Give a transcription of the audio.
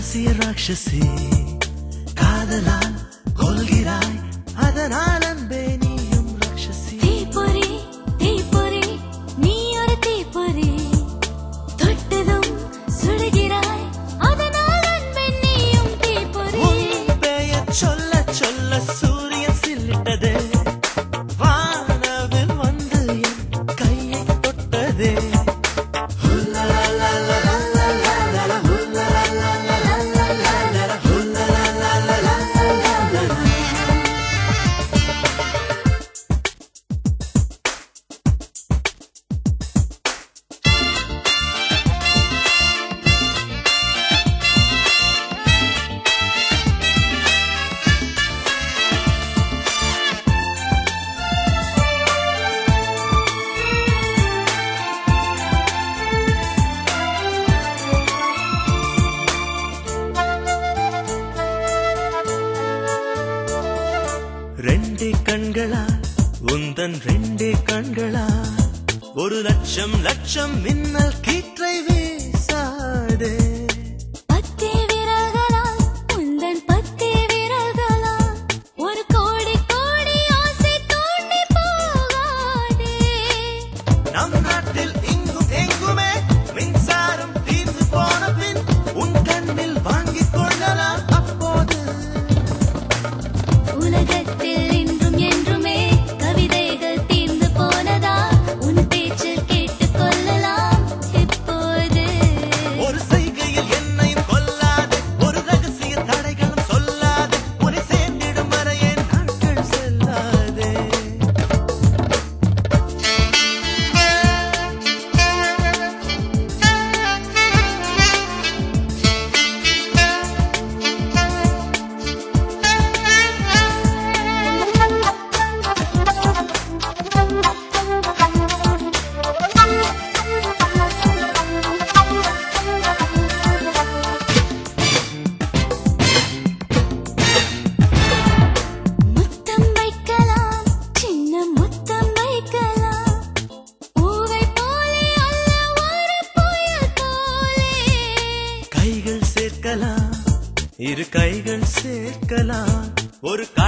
ரகசிய ராட்சசி காதலால் கொள்கிறாய் அதனால் அன்பே நீயும் ராட்சசி தீப்பொறி தீப்பொறி நீ ஒரு தீப்பொறி தொட்டதும் சுடுகிறாய் அதனால் அன்பே நீயும் தீப்பொறி உன் பெயர் சொல்ல சொல்ல சூரியன் சில்லிட்டதே வானவில் வந்து என் கையை தொட்டதே ரெண்டே கண்களா உந்தன் ரெண்டே கண்களா ஒரு லட்சம் லட்சம் மின்னல் கீற்றை வீசாதே பத்தே விரல்களால் உந்தன் பத்தே விரல்களால் ஒரு கோடி கோடி ஆசை தூண்டி போகாதே நம் நாட்டில் இங்கும் எங்குமே மின்சாரம் தீர்ந்து போன பின் உன் கண்ணில் வாங்கிக் கொள்ளலாம் அப்போது உலகத்தில் இன்றும் என்றுமே கவிதைகள் தீர்ந்து போனதா உன் பேச்சில் கேட்டுக் கொள்ளலாம் இப்போது ஒரு செய்கையில் என்னையும் கொல்லாது ஒரு ரகசிய தடைகளும் சொல்லாது உன்னை சேர்ந்திடும் வரையே நாட்கள் செல்லாதே முத்தம் வைக்கலாம் சின்ன முத்தம் வைக்கலாம் பூவை போலே அல்ல ஒரு புயல் போலே கைகள் சேர்க்கலாம் இரு கைகள் சேர்க்கலாம் ஒரு